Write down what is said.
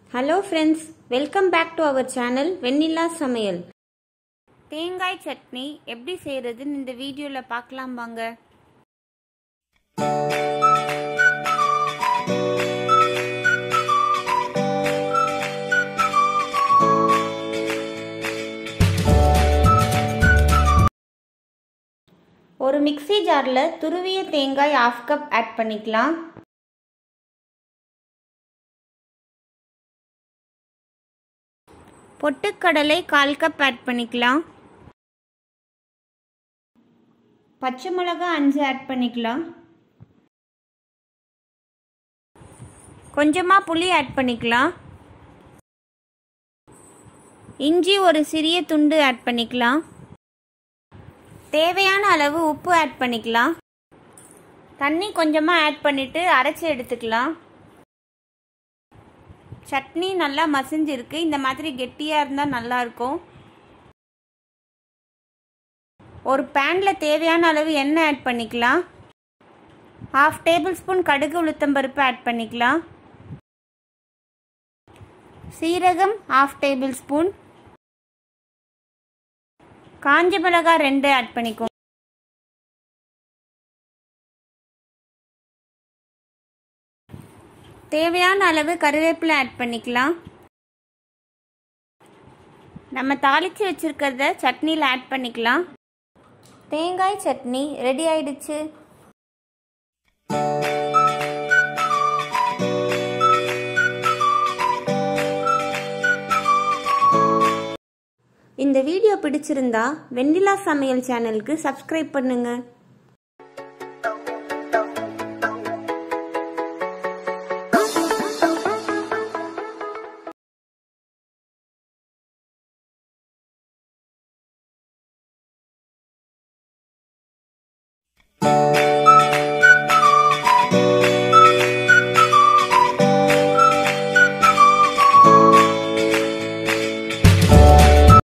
hello friends welcome back to our channel Vennila Samayal தேங்காய் சட்னி எப்படி செய்யறதுன்னு இந்த வீடியோவில் பார்க்கலாம் வாங்க ஒரு மிக்ஸி ஜாரில் துருவிய தேங்காய் ஆஃப் கப் ஆட் பண்ணிக்கலாம் பொட்டுக்கடலை கால் கப் ஆட் பண்ணிக்கலாம் பச்சை மிளகா அஞ்சு ஆட் பண்ணிக்கலாம் கொஞ்சமாக புளி ஆட் பண்ணிக்கலாம் இஞ்சி ஒரு சிறிய துண்டு ஆட் பண்ணிக்கலாம் தேவையான அளவு உப்பு ஆட் பண்ணிக்கலாம் தண்ணி கொஞ்சமாக ஆட் பண்ணிவிட்டு அரைச்சி எடுத்துக்கலாம் சட்னி நல்லா மசிஞ்சிருக்கு இந்த மாதிரி கெட்டியாக இருந்தால் நல்லாயிருக்கும் ஒரு பேனில் தேவையான அளவு எண்ணெய் ஆட் பண்ணிக்கலாம் ஹாஃப் டேபிள் ஸ்பூன் கடுகு உளுத்தம்பருப்பு ஆட் பண்ணிக்கலாம் சீரகம் ஹாஃப் டேபிள் ஸ்பூன் காஞ்ச மிளகாய் ரெண்டு ஆட் பண்ணிக்கோ தேவையான அளவு கருவேப்பிலை ஆட் பண்ணிக்கலாம் நம்ம தாளித்து வச்சுருக்கிறத சட்னியில் ஆட் பண்ணிக்கலாம் தேங்காய் சட்னி ரெடி ஆயிடுச்சு இந்த வீடியோ பிடிச்சிருந்தா வெண்ணிலா சமையல் சேனலுக்கு சப்ஸ்கிரைப் பண்ணுங்கள்